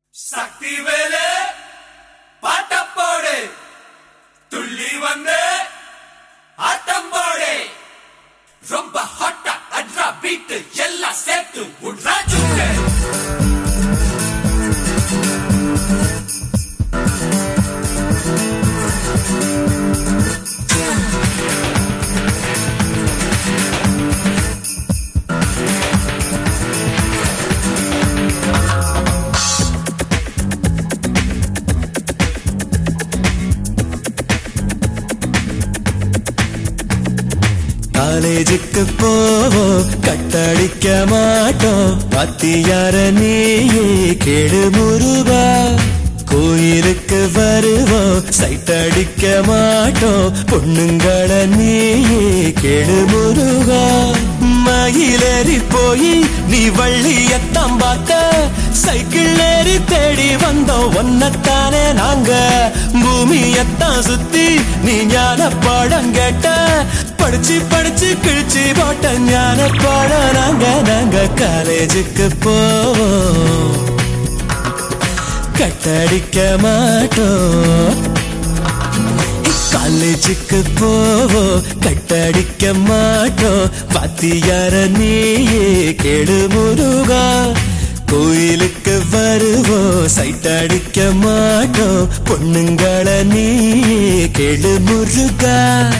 சக்தி வேலு பாட்டப்போடு துள்ளி வந்து ஆட்டம் போடு ரொம்ப ஹாட்டா அட்ரா பீட்டு எல்லாம் சேர்த்து உட்ரா சுட்டு காலேஜுக்கு போவோம் கட்டடிக்க மாட்டோம் பத்தியார நீயே கேடு முருகா கோயிலுக்கு வருவோம் சைட் அடிக்க மாட்டோம் பொண்ணுங்கள நீயே கேடு முருகா மயிலேறி போய் நீ வள்ளியத்தான் பார்த்த சைக்கிள் ஏறி தேடி வந்தோம் ஒன்னத்தானே நாங்க பூமியத்தான் சுத்தி நீ ஞான பாடம் கேட்ட படிச்சு படிச்சு கிழிச்சு போட்ட ஞான பாடம் நாங்க நாங்க காலேஜுக்கு போவோம் கட்டடிக்க மாட்டோம் காலேஜுக்கு போவோம் கட்டடிக்க மாட்டோம் வாத்தியார நீயே கெடு முருகா கோயிலுக்கு வருவோம் சைட் அடிக்க மாட்டோம் பொண்ணுங்கள நீயே கெடு முருகா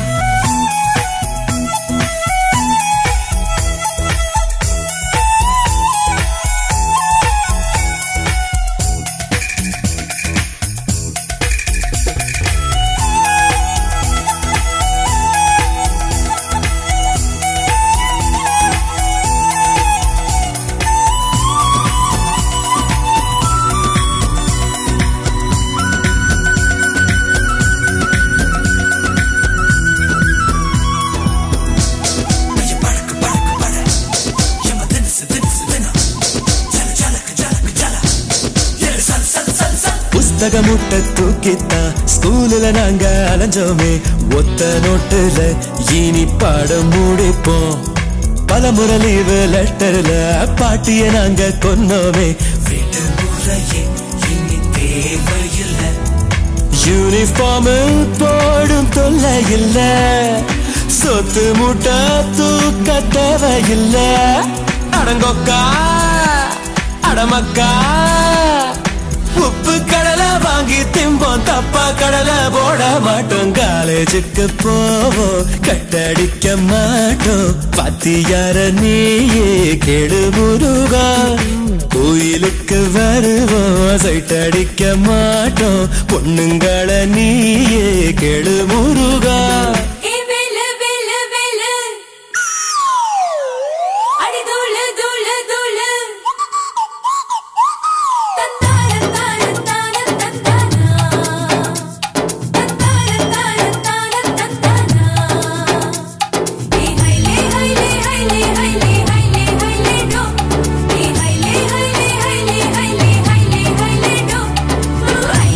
புஸ்தக முட்டை தூக்கித்தான் ஸ்கூல்ல நாங்க அலைஞ்சோமே ஒத்த நோட்டுல இனி பாடம் முடிப்போம் பல முறை லீவு லெட்டர்ல பாட்டிய நாங்க கொன்னோமே வீட்டு முறையே இனி தேவையில்லை யூனிஃபார்ம் போடும் தொல்லை இல்ல சொத்து முட்டை தூக்க தேவையில்ல அடங்கொக்கா அடமக்கா உப்பு கடலை வாங்கி திம்போம் தப்பா கடலை போட மாட்டோம் காலேஜுக்கு போவோம் கட்டடிக்க மாட்டோம் பத்தியார நீயே கெடு முருகா கோயிலுக்கு வருவோம் சைட் அடிக்க மாட்டோம் பொண்ணுங்கள நீயே கெடு முருகா ஏ வேலு வேலு வேலு அடி தூளு தூளு தூளு தந்தார தார தார தந்தானா தந்தார தார தார தந்தானா ஏ ஹைலே ஹைலே ஹைலே ஹைலே ஹைலே ஹைலே டோ ஏ ஹைலே ஹைலே ஹைலே ஹைலே ஹைலே ஹைலே டோ ஐ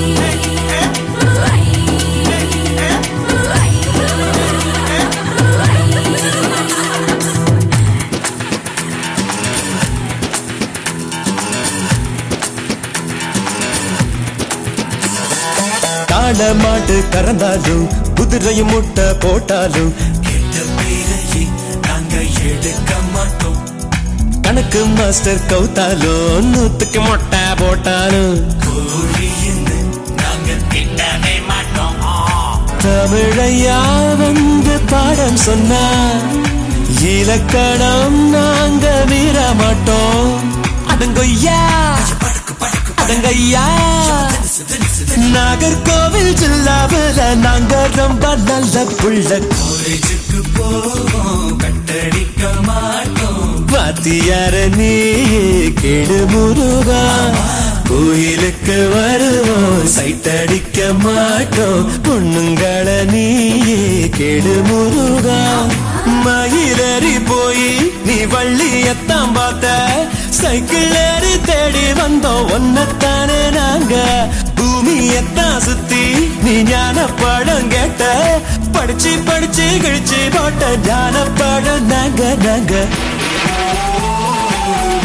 காண மாட்டு கறந்தாலும் குதிரையும் முட்டை போட்டாலும் கெட்ட பேரையே நாங்க எடுக்க மாட்டோம் கணக்கு மாஸ்டர் கவுத்தாலும் நூத்துக்கு மொட்டை போட்டாலும் கோழின்னு நாங்க திட்டவே மாட்டோம் தமிழையா வந்து பாடம் சொன்னா இலக்கணம் நாங்க மீற மாட்டோம் அடங்கொய்யா அடங்கய்யா நாகர்கோவில் ஜில்லாவில் நாங்க ரொம்ப நல்ல புள்ள காலேஜுக்கு போவோம் கட்டடிக்க மாட்டோம் வாத்தியார நீயே கெடு முருகா கோயிலுக்கு வருவோம் சைட் அடிக்க மாட்டோம் பொண்ணுங்கள நீயே கெடு முருகா மயிலேறி போய் நீ வள்ளியத்தான் பார்த்த சைக்கிள் ஏறி தேடி வந்தோம் ஒன்னத்தானே நாங்க பூமியத்தான் சுத்தி நீ ஞான படம் கேட்ட படிச்சு படிச்சு கிழிச்சு போட்ட ஞான படம் நாங்க நாங்க